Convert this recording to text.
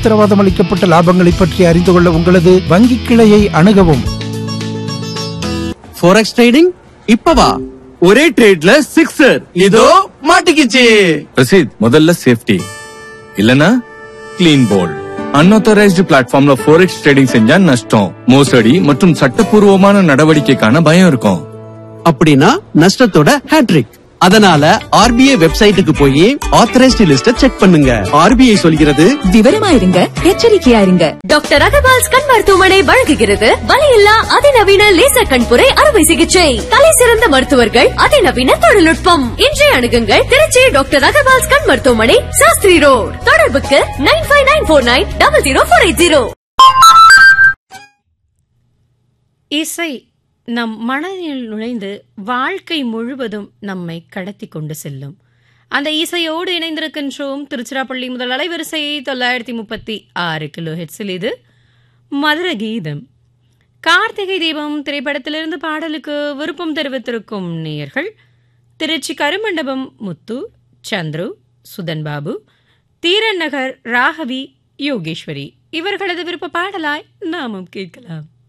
உத்தரவாதம் அளிக்கப்பட்ட லாபங்களை பற்றி அறிந்து கொள்ள உங்களது வங்கி கிளையை அணுகவும் ஃபோரெக்ஸ் ட்ரேடிங் இப்பவா ஒரே ட்ரேட்ல சிக்ஸர் இதோ மாட்டிக்கிச்சு ரசீத் முதல்ல சேஃப்டி இல்லனா கிளீன் போல் அன்ஆத்தரைஸ்டு பிளாட்ஃபார்ம்ல ஃபோரெக்ஸ் ட்ரேடிங் செஞ்சா நஷ்டம் மோசடி மற்றும் சட்டப்பூர்வமான நடவடிக்கைக்கான பயம் இருக்கும் அப்படின்னா நஷ்டத்தோட ஹேட்ரிக் அதனால ஆர்பிஐ வெப்சைட்டுக்கு போய் ஆத்தரைஸ்டு லிஸ்ட செக் பண்ணுங்க ஆர்பிஐ சொல்கிறது விவரமா இருங்க எச்சரிக்கையா இருங்க டாக்டர் அகர்வால்ஸ் கண் மருத்துவமனை வழங்குகிறது வலியில்லா அதிநவீன லேசர் கண்புரை அறுவை சிகிச்சை தலை சிறந்த மருத்துவர்கள் அதிநவீன தொழில்நுட்பம் இன்றைய அணுகுங்கள் திருச்சி டாக்டர் அகர்வால்ஸ் கண் மருத்துவமனை சாஸ்திரி ரோட் தொடர்புக்கு nine five nine four nine double zero four eight zero இசை நம் மனதில் நுழைந்து வாழ்க்கை முழுவதும் நம்மை கடத்தி கொண்டு செல்லும் அந்த இசையோடு இணைந்திருக்கின்றோம் திருச்சிராப்பள்ளி முதல் அலைவரிசை தொள்ளாயிரத்தி முப்பத்தி ஆறு கிலோ ஹெட்ஸில் இது மதுர கீதம் கார்த்திகை தீபம் திரைப்படத்திலிருந்து பாடலுக்கு விருப்பம் தெரிவித்திருக்கும் நேயர்கள் திருச்சி கருமண்டபம் முத்து சந்துரு சுதன் பாபு தீரன் நகர் ராகவி யோகேஸ்வரி இவர்களது விருப்ப பாடலாய் நாமும் கேட்கலாம்